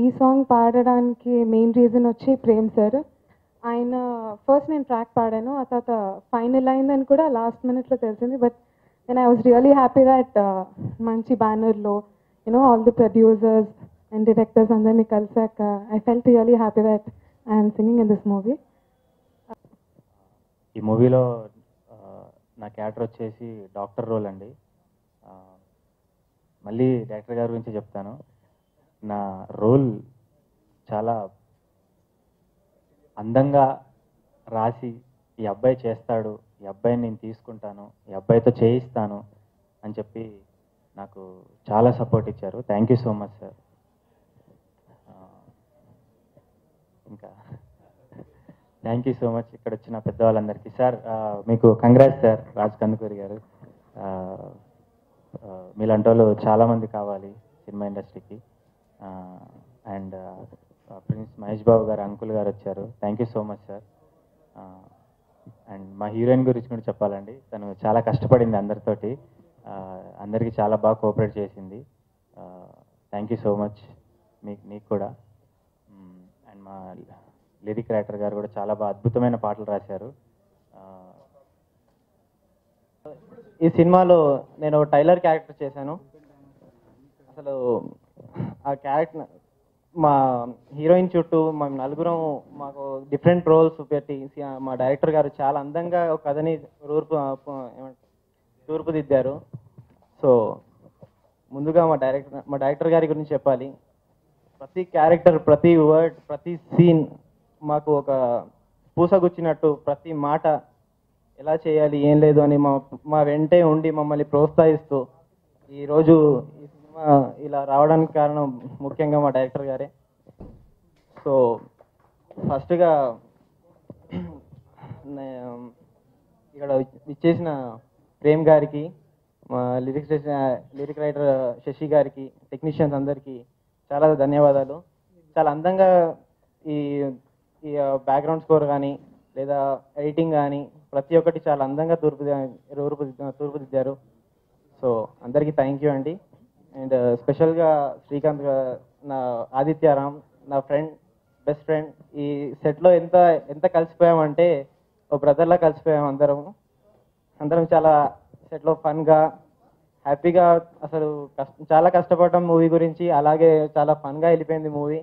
ఈ సాంగ్ పాడడానికి main reason వచ్చి ప్రేమ్ సార్ ఆయన ఫస్ట్ నేను ట్రాక్ పాడాను ఆ తర్వాత ఫైనల్ అయిందని కూడా లాస్ట్ మినిట్లో తెలిసింది but then I was really happy that మంచి బ్యానర్లో you know all the producers and directors అందరినీ కలిసాక I felt really happy that I'm singing in this movie ఈ మూవీలో ఆ, నా క్యారెక్టర్ వచ్చేసి డాక్టర్ రోల్ అండి ఆ, మళ్ళీ డైరెక్టర్ గారి గురించి చెప్తాను నా రోల్ చాలా అందంగా రాసి ఈ అబ్బాయి చేస్తాడు ఈ అబ్బాయిని నేను తీసుకుంటాను ఈ అబ్బాయితో చేయిస్తాను అని చెప్పి నాకు చాలా సపోర్ట్ ఇచ్చారు thank you so much sir ఇంకా థ్యాంక్ యూ సో మచ్ ఇక్కడ వచ్చిన పెద్దవాళ్ళందరికీ సార్ ఆ, మీకు కంగ్రాట్స్ సార్ రాజ్ కందుకూరి గారు ఆ, ఆ, మీలాంటి వాళ్ళు చాలామంది కావాలి సినిమా ఇండస్ట్రీకి అండ్ ప్రిన్స్ మహేష్ బాబు గారు అంకుల్ గారు వచ్చారు thank you so much sir and మా హీరోయిన్ గురించి కూడా చెప్పాలండి తను చాలా కష్టపడింది అందరితోటి ఆ, అందరికీ చాలా బాగా కోఆపరేట్ చేసింది థ్యాంక్ యూ సో మచ్ మీకు నీకు కూడా అండ్ మా లిరిక్ రైటర్ గారు కూడా చాలా బాగా అద్భుతమైన పాటలు రాశారు ఆ, ఈ సినిమాలో నేను టైలర్ క్యారెక్టర్ చేశాను అసలు ఆ క్యారెక్టర్ మా హీరోయిన్ చుట్టూ మేము నలుగురం మాకు డిఫరెంట్ రోల్స్ పెట్టి సి- మా డైరెక్టర్ గారు చాలా అందంగా ఒక కథని రూపు ఏమంటారు తూర్పుదిద్దారు సో ముందుగా మా డైరెక్టర్ మా డైరెక్టర్ గారి గురించి చెప్పాలి ప్రతి క్యారెక్టర్ ప్రతి వర్డ్ ప్రతి సీన్ మాకు ఒక పూసగుచ్చినట్టు ప్రతి మాట ఎలా చేయాలి ఏం లేదు అని మా మా వెంటే ఉండి మమ్మల్ని ప్రోత్సహిస్తూ ఈరోజు ఈ సినిమా ఇలా రావడానికి కారణం ముఖ్యంగా మా డైరెక్టర్ గారే సో ఫస్ట్గా నే- ఇక్కడ ఇచ్చేసిన ప్రేమ్ గారికి మా లిరిక్స్ లిరిక్ రైటర్ శశి గారికి టెక్నీషియన్స్ అందరికీ చాలా ధన్యవాదాలు చాలా అందంగా ఈ ఈ బ్యాక్గ్రౌండ్ స్కోర్ కానీ లేదా ఎడిటింగ్ కానీ ప్రతి ఒక్కటి చాలా అందంగా తూర్పు తూర్పు తూర్పుదిద్దారు సో అందరికీ థ్యాంక్ యూ అండి అండ్ స్పెషల్గా శ్రీకాంత్ గా- నా ఆదిత్యారామ్ నా ఫ్రెండ్ బెస్ట్ ఫ్రెండ్ ఈ సెట్లో ఎంత ఎంత కలిసిపోయామంటే ఒక బ్రదర్లా కలిసిపోయాం అందరం అందరం చాలా సెట్లో ఫన్గా హ్యాపీగా అసలు కష్ట చాలా కష్టపడ్డాం మూవీ గురించి అలాగే చాలా ఫన్గా వెళ్ళిపోయింది movie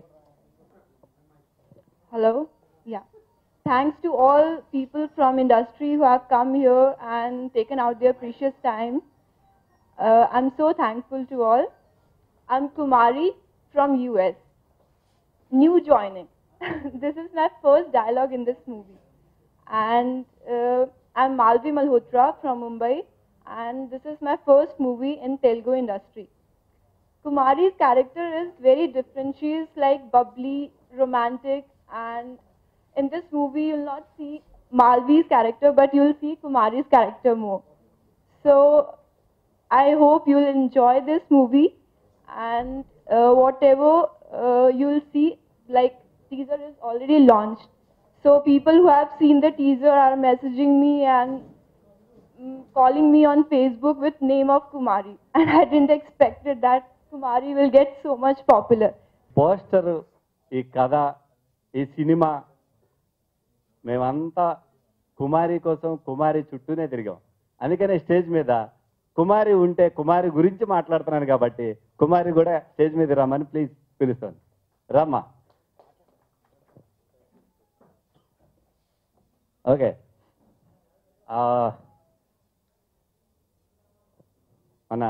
Hello. Yeah. Thanks to all people from industry who have come here and taken out their precious time. Uh, I'm so thankful to all. I'm Kumari from US. New joining. this is my first dialogue in this movie. And uh, I'm Malvi Malhotra from Mumbai. And this is my first movie in Telugu industry. Kumari's character is very different. She is like bubbly, romantic, and in this movie you'll not see Malvi's character, but you'll see Kumari's character more. So I hope you'll enjoy this movie, and uh, whatever uh, you'll see, like teaser is already launched. So people who have seen the teaser are messaging me and mm, calling me on Facebook with name of Kumari, and I didn't expect it that Kumari will get so much popular. Poster ఈ కథ ఈ cinema మేమంతా కుమారి కోసం కుమారి చుట్టూనే తిరిగాం అందుకనే stage మీద కుమారి ఉంటే కుమారి గురించి మాట్లాడుతున్నాను కాబట్టి కుమారి కూడా స్టేజ్ మీద రమ్మని ప్లీజ్ పిలుస్తాను రమ్మా ఓకే ఆ, మన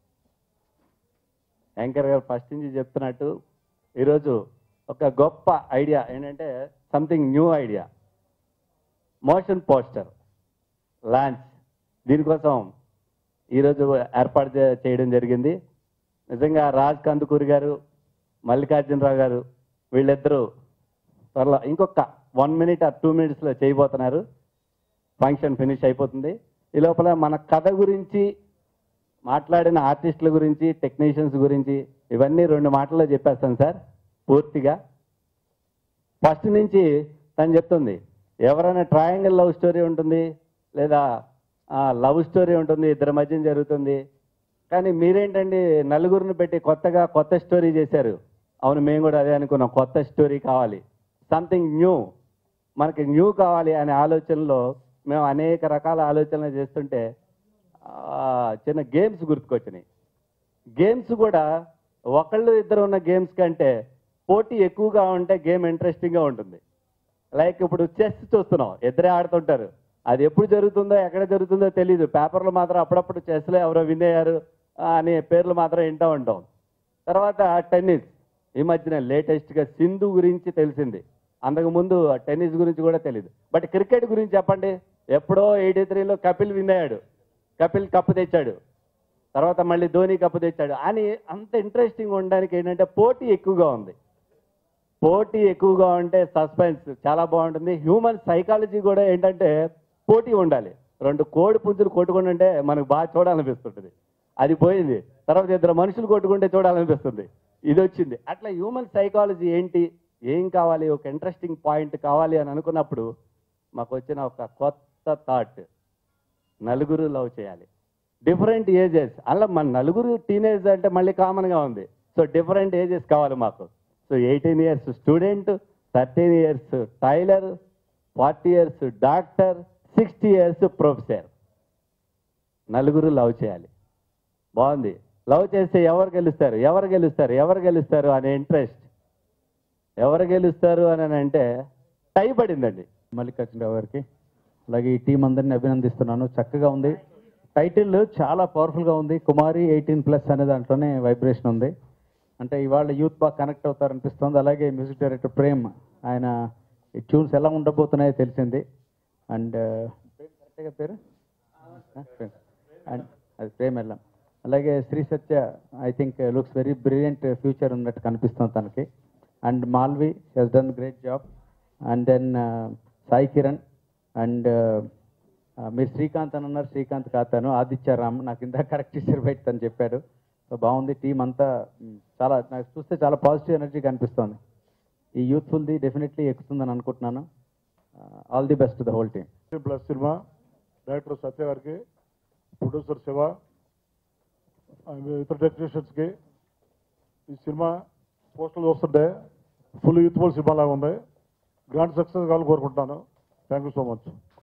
యాంకర్ గారు ఫస్ట్ నుంచి చెప్తున్నట్టు ఈరోజు ఒక గొప్ప ఐడియా ఏంటంటే something new idea motion poster launch దీనికోసం ఈరోజు ఏర్పాటు చే- చేయడం జరిగింది నిజంగా రాజ్ కందుకూరి గారు మల్లికార్జునరావు గారు వీళ్ళిద్దరూ త్వరలో ఇంకొక వన్ మినిట్ ఆర్ టూ మినిట్స్లో చేయబోతున్నారు ఫంక్షన్ ఫినిష్ అయిపోతుంది ఈ లోపల మన కథ గురించి మాట్లాడిన ఆర్టిస్టుల గురించి టెక్నీషియన్స్ గురించి ఇవన్నీ రెండు మాటల్లో చెప్పేస్తాను సార్ పూర్తిగా ఫస్ట్ నుంచి తను చెప్తుంది ఎవరైనా ట్రయాంగిల్ లవ్ స్టోరీ ఉంటుంది లేదా లవ్ స్టోరీ ఉంటుంది ఇద్దరి మధ్య జరుగుతుంది కానీ మీరేంటండి నలుగురిని పెట్టి కొత్తగా కొత్త స్టోరీ చేశారు అవును మేము కూడా అదే అనుకున్నాం కొత్త స్టోరీ కావాలి సంథింగ్ న్యూ మనకి న్యూ కావాలి అనే ఆలోచనలో మేము అనేక రకాల ఆలోచనలు చేస్తుంటే ఆ, చిన్న గేమ్స్ గుర్తుకొచ్చినాయి గేమ్స్ కూడా ఒకళ్ళు ఇద్దరు ఉన్న గేమ్స్ కంటే పోటీ ఎక్కువగా ఉంటే గేమ్ ఇంట్రెస్టింగ్గా ఉంటుంది లైక్ ఇప్పుడు చెస్ చూస్తున్నాం ఇద్దరే ఆడుతుంటారు అది ఎప్పుడు జరుగుతుందో ఎక్కడ జరుగుతుందో తెలియదు పేపర్లో మాత్రం అప్పుడప్పుడు చెస్లో ఎవరో విన్ అయ్యారు ఆ, అనే పేర్లు మాత్రం వింటూ ఉంటాం తర్వాత టెన్నిస్ ఈ మధ్యన లేటెస్ట్గా సింధు గురించి తెలిసింది అంతకు ముందు టెన్నిస్ గురించి కూడా తెలియదు బట్ క్రికెట్ గురించి చెప్పండి ఎప్పుడో ఎయిటీ త్రీలో కపిల్ విన్ అయ్యాడు కపిల్ కప్పు తెచ్చాడు తర్వాత మళ్ళీ ధోని కప్పు తెచ్చాడు అని అంత ఇంట్రెస్టింగ్ ఉండడానికి ఏంటంటే పోటీ ఎక్కువగా ఉంది పోటీ ఎక్కువగా ఉంటే సస్పెన్స్ చాలా బాగుంటుంది హ్యూమన్ సైకాలజీ కూడా ఏంటంటే పోటీ ఉండాలి రెండు కోడి పుంజులు కొట్టుకుంటుంటే మనకు బాగా చూడాలనిపిస్తుంటుంది అది పోయింది తర్వాత ఇద్దరు మనుషులు కొట్టుకుంటే చూడాలనిపిస్తుంది ఇది వచ్చింది అట్లా హ్యూమన్ సైకాలజీ ఏంటి ఏం కావాలి ఒక ఇంట్రెస్టింగ్ పాయింట్ కావాలి అని అనుకున్నప్పుడు మాకు వచ్చిన ఒక కొత్త థాట్ నలుగురు లవ్ చేయాలి డిఫరెంట్ ఏజెస్ అలా మన నలుగురు టీనేజ్ అంటే మళ్ళీ కామన్గా ఉంది సో డిఫరెంట్ ఏజెస్ కావాలి మాకు so eighteen years student thirteen years tailor forty years doctor sixty years professor నలుగురు లవ్ చేయాలి బాగుంది లవ్ చేస్తే ఎవరు గెలుస్తారు ఎవరు గెలుస్తారు ఎవరు గెలుస్తారు అనే ఇంట్రెస్ట్ ఎవరు గెలుస్తారు అని అంటే టై పడిందండి మల్లికార్జునరావు గారికి అలాగే ఈ టీం అందరిని అభినందిస్తున్నాను చక్కగా ఉంది టైటిల్ చాలా పవర్ఫుల్గా ఉంది కుమారి ఎయిటీన్ ప్లస్ అనే దాంట్లోనే వైబ్రేషన్ ఉంది అంటే ఇవాళ యూత్ బాగా కనెక్ట్ అవుతారనిపిస్తుంది అలాగే మ్యూజిక్ డైరెక్టర్ ప్రేమ్ ఆయన ఈ ట్యూన్స్ ఎలా ఉండబోతున్నాయో తెలిసింది అండ్ కరెక్ట్గా పేరు అండ్ అది ప్రేమ్ వెళ్ళాం అలాగే Sri Satya I think looks very brilliant future ఉన్నట్టు కనిపిస్తుంది తనకి and Malvi he's done great job and then Sai Kiran and మీరు శ్రీకాంత్ అని అన్నారు శ్రీకాంత్ కాతాను ఆదిత్య రామ్ నాకు ఇందాక కరెక్ట్ ఇచ్చారు బయట తను చెప్పాడు సో బాగుంది టీం అంతా మ్, చాలా నాకు చూస్తే చాలా పాజిటివ్ ఎనర్జీ కనిపిస్తోంది ఈ యూత్ఫుల్ది డెఫినెట్లీ ఎక్కుతుందని అనుకుంటున్నాను all the best the whole team plus cinema director Satya గారికి ప్రొడ్యూసర్ శివ అండ్ ఇతర టెక్నీషియన్స్కి ఈ సినిమా పోస్టర్లు చూస్తుంటే ఫుల్ యూత్ఫుల్ సినిమా లాగా ఉంది గ్రాండ్ సక్సెస్ కావాలని కోరుకుంటున్నాను థ్యాంక్ యూ సో మచ్